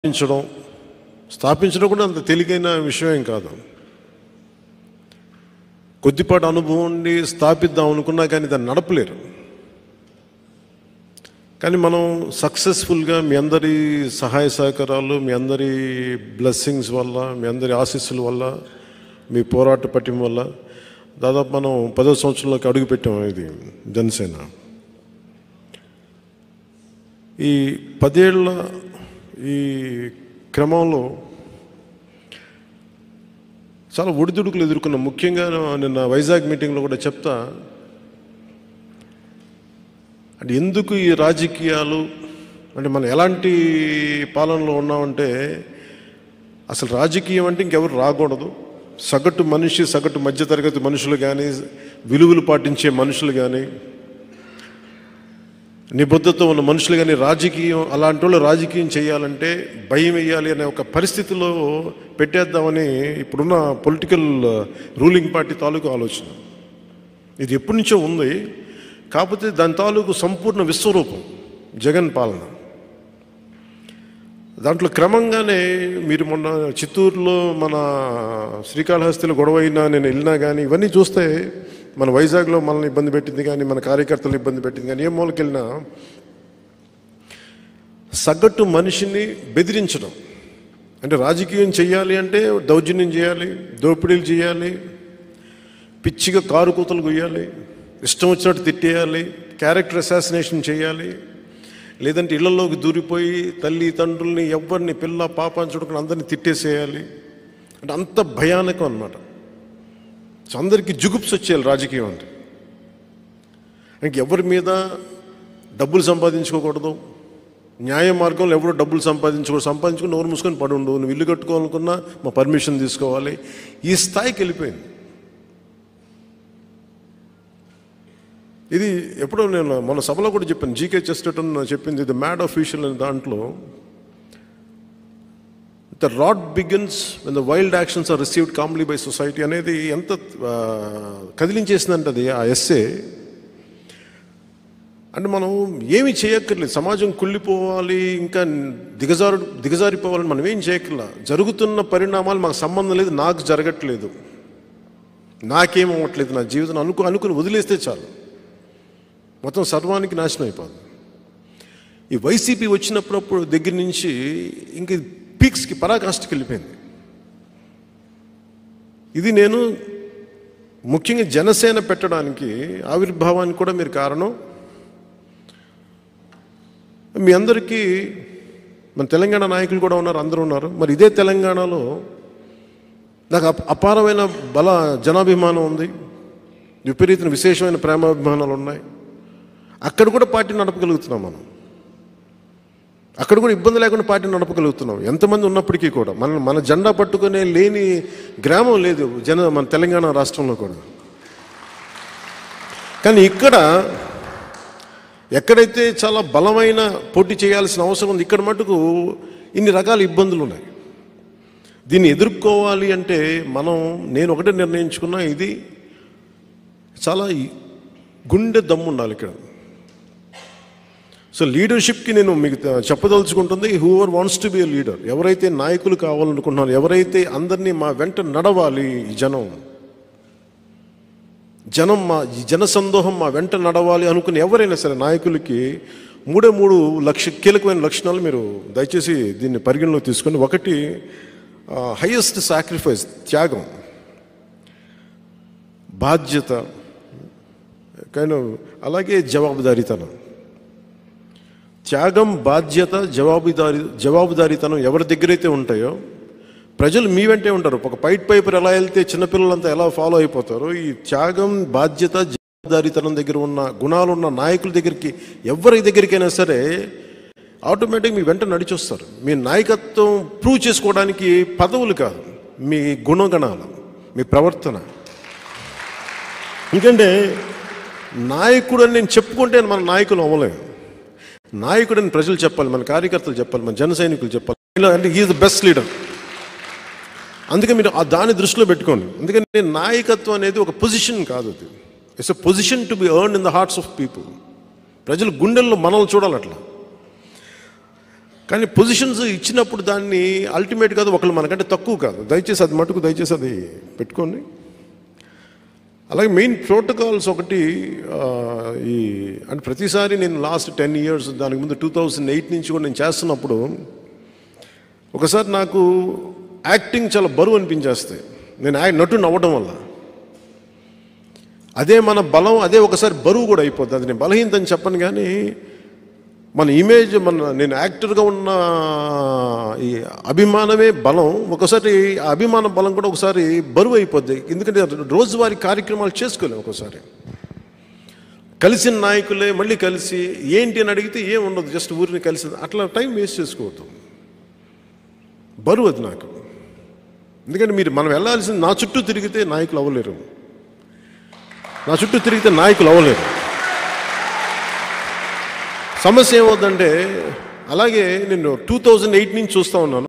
స్థాపించడం స్థాపించడం కూడా అంత తేలికైన విషయం ఏం కాదు కొద్దిపాటి అనుభవం ఉండి స్థాపిద్దాం అనుకున్నా కానీ దాన్ని నడపలేరు కానీ మనం సక్సెస్ఫుల్గా మీ అందరి సహాయ సహకారాలు మీ అందరి బ్లెస్సింగ్స్ వల్ల మీ అందరి ఆశీస్సుల వల్ల మీ పోరాట పట్టిం వల్ల దాదాపు మనం పదో సంవత్సరంలోకి అడుగుపెట్టాం ఇది జనసేన ఈ పదేళ్ల ఈ క్రమంలో చాలా ఒడిదుడుకులు ఎదుర్కొన్నాం ముఖ్యంగా నిన్న వైజాగ్ మీటింగ్లో కూడా చెప్తా అంటే ఎందుకు ఈ రాజకీయాలు అంటే మనం ఎలాంటి పాలనలో ఉన్నామంటే అసలు రాజకీయం అంటే ఇంకెవరు రాకూడదు సగటు మనిషి సగటు మధ్యతరగతి మనుషులు కానీ విలువలు పాటించే మనుషులు కానీ నిబద్ధత ఉన్న మనుషులు కానీ రాజకీయం అలాంటి వాళ్ళు రాజకీయం చేయాలంటే భయం వేయాలి అనే ఒక పరిస్థితిలో పెట్టేద్దామని ఇప్పుడున్న పొలిటికల్ రూలింగ్ పార్టీ తాలూకు ఆలోచన ఇది ఎప్పటి నుంచో ఉంది కాకపోతే దాని తాలూకు సంపూర్ణ విశ్వరూపం జగన్ పాలన దాంట్లో క్రమంగానే మీరు మొన్న చిత్తూరులో మన శ్రీకాళహస్తిలో గొడవ అయినా నేను వెళ్ళినా కానీ ఇవన్నీ చూస్తే మన వైజాగ్లో మనల్ని ఇబ్బంది పెట్టింది కానీ మన కార్యకర్తలు ఇబ్బంది పెట్టింది కానీ ఏ మూలకి వెళ్ళినా సగటు మనిషిని బెదిరించడం అంటే రాజకీయం చేయాలి అంటే దౌర్జన్యం చేయాలి దోపిడీలు చేయాలి పిచ్చిగా కారు కూతలు కొయ్యాలి ఇష్టం వచ్చినట్టు తిట్టేయాలి క్యారెక్టర్ అసాసినేషన్ చేయాలి లేదంటే ఇళ్లలోకి దూరిపోయి తల్లి తండ్రుల్ని ఎవరిని పిల్ల పాప అని చూడకుండా అందరిని తిట్టేసేయాలి అంటే అంత భయానకం అనమాట సో అందరికీ జుగుప్స్ వచ్చేయాలి రాజకీయం అంటే ఇంక ఎవరి మీద డబ్బులు సంపాదించుకోకూడదు న్యాయ మార్గంలో ఎవరు డబ్బులు సంపాదించుకో సంపాదించుకుని నోరు మూసుకొని పడి ఉండు నువ్వు ఇల్లు కట్టుకోవాలనుకున్నా మా పర్మిషన్ తీసుకోవాలి ఈ స్థాయికి వెళ్ళిపోయింది ఇది ఎప్పుడో నేను మన సభలో కూడా చెప్పాను జీకే చెస్టన్ చెప్పింది ఇది మ్యాడ్ అఫీషియల్ అనే దాంట్లో the rot begins when the wild actions are received calmly by society అనేది ఎంత ఆ, కదిలించేసిందంటే అది ఆ ఎస్సే అంటే మనం ఏమి చేయక్కర్లేదు సమాజం కుళ్ళిపోవాలి ఇంకా దిగజారు దిగజారిపోవాలని మనం ఏం చేయక్కర్లా జరుగుతున్న పరిణామాలు మాకు సంబంధం లేదు నాకు జరగట్లేదు నాకేం అవ్వట్లేదు నా జీవితం అనుకు అనుకుని వదిలేస్తే చాలు మొత్తం సర్వానికి నాశనం అయిపోతుంది ఈ వైసీపీ వచ్చినప్పుడు దగ్గర నుంచి ఇంక పీక్స్కి పరాకాష్ఠకి వెళ్ళిపోయింది ఇది నేను ముఖ్యంగా జనసేన పెట్టడానికి ఆవిర్భావానికి కూడా మీరు కారణం మీ అందరికీ మన తెలంగాణ నాయకులు కూడా ఉన్నారు అందరూ ఉన్నారు మరి ఇదే తెలంగాణలో నాకు అప- అపారమైన బల జనాభిమానం ఉంది విపరీతమైన విశేషమైన ప్రేమాభిమానాలు ఉన్నాయి అక్కడ కూడా పార్టీ నడపగలుగుతున్నాం మనం అక్కడ కూడా ఇబ్బంది లేకుండా పార్టీ నడపగలుగుతున్నాం ఎంతమంది ఉన్నప్పటికీ కూడా మన మన జెండా పట్టుకునే లేని గ్రామం లేదు జన మన తెలంగాణ రాష్ట్రంలో కూడా కానీ ఇక్కడ ఎక్కడైతే చాలా బలమైన పోటీ చేయాల్సిన అవసరం ఉంది ఇక్కడ మటుకు ఇన్ని రకాల ఇబ్బందులు ఉన్నాయి దీన్ని ఎదుర్కోవాలి అంటే మనం నేను ఒకటే నిర్ణయించుకున్నా ఇది చాలా ఈ- గుండె దమ్ము ఉండాలి ఇక్కడ సో లీడర్షిప్కి నేను మీకు త- చెప్పదలుచుకుంటుంది whoever wants to be a leader ఎవరైతే నాయకులు కావాలనుకుంటున్నారో ఎవరైతే అందరినీ మా వెంట నడవాలి ఈ జనం జనం మా ఈ జన సందోహం మా వెంట నడవాలి అనుకుని ఎవరైనా సరే నాయకులకి మూడే మూడు లక్ష కీలకమైన లక్షణాలు మీరు దయచేసి దీన్ని పరిగణలోకి తీసుకొని ఒకటి హైయెస్ట్ సాక్రిఫైస్ త్యాగం బాధ్యత కానీ అలాగే జవాబుదారీతనం త్యాగం బాధ్యత జవాబుదారి జవాబుదారీతనం ఎవరి దగ్గరైతే ఉంటాయో ప్రజలు మీ వెంటే ఉంటారు ఒక పైట్ పైపర్ ఎలా వెళ్తే చిన్నపిల్లలంతా ఎలా ఫాలో అయిపోతారో ఈ త్యాగం బాధ్యత జవాబుదారీతనం దగ్గర ఉన్న గుణాలు ఉన్న నాయకుల దగ్గరికి ఎవరి దగ్గరికైనా సరే ఆటోమేటిక్ మీ వెంట నడిచొస్తారు మీ నాయకత్వం ప్రూవ్ చేసుకోవడానికి పదవులు కాదు మీ గుణగణాలు మీ ప్రవర్తన ఎందుకంటే నాయకుడు అని నేను చెప్పుకుంటే మన నాయకులు అవ్వలేము నాయకుడని ప్రజలు చెప్పాలి మన కార్యకర్తలు చెప్పాలి మన జన సైనికులు చెప్పాలి ఇలా అంటే ఈజ్ ద బెస్ట్ లీడర్ అందుకే మీరు ఆ దాన్ని దృష్టిలో పెట్టుకోండి అందుకని నాయకత్వం అనేది ఒక పొజిషన్ కాదు అది it's a position to be earn in the hearts of people ప్రజలు గుండెల్లో మనల్ని చూడాలి అట్లా కానీ పొజిషన్స్ ఇచ్చినప్పుడు దాన్ని అల్టిమేట్ కాదు ఒకళ్ళు మనకంటే తక్కువ కాదు దయచేసి అది మటుకు దయచేసి అది పెట్టుకోండి అలాగే మెయిన్ ప్రోటోకాల్స్ ఒకటి ఆ, ఈ అంటే ప్రతిసారి నేను లాస్ట్ టెన్ ఇయర్స్ దానికి ముందు టూ థౌజండ్ ఎయిట్ నుంచి కూడా నేను చేస్తున్నప్పుడు ఒకసారి నాకు యాక్టింగ్ చాలా బరువు అనిపించేస్తాయి నేను యాక్ నటుని అవ్వడం వల్ల అదే మన బలం అదే ఒకసారి బరువు కూడా అయిపోద్ది అది నేను బలహీనత అని చెప్పను కానీ మన ఇమేజ్ మన నేను యాక్టర్గా ఉన్న ఈ అభిమానమే బలం ఒకసారి ఆ అభిమాన బలం కూడా ఒకసారి బరువు అయిపోద్ది ఎందుకంటే రోజువారీ కార్యక్రమాలు చేసుకోలేము ఒకసారి కలిసిన నాయకులే మళ్ళీ కలిసి ఏంటి అని అడిగితే ఏం ఉండదు జస్ట్ ఊరిని కలిసి అట్లా టైం వేస్ట్ చేసుకోవద్దు బరువు అది నాకు ఎందుకంటే మీరు మనం వెళ్ళాల్సింది నా చుట్టూ తిరిగితే నాయకులు అవ్వలేరు నా చుట్టూ తిరిగితే నాయకులు అవ్వలేరు సమస్య ఏమవుతుందంటే అలాగే నేను టూ థౌజండ్ ఎయిట్ నుంచి చూస్తూ ఉన్నాను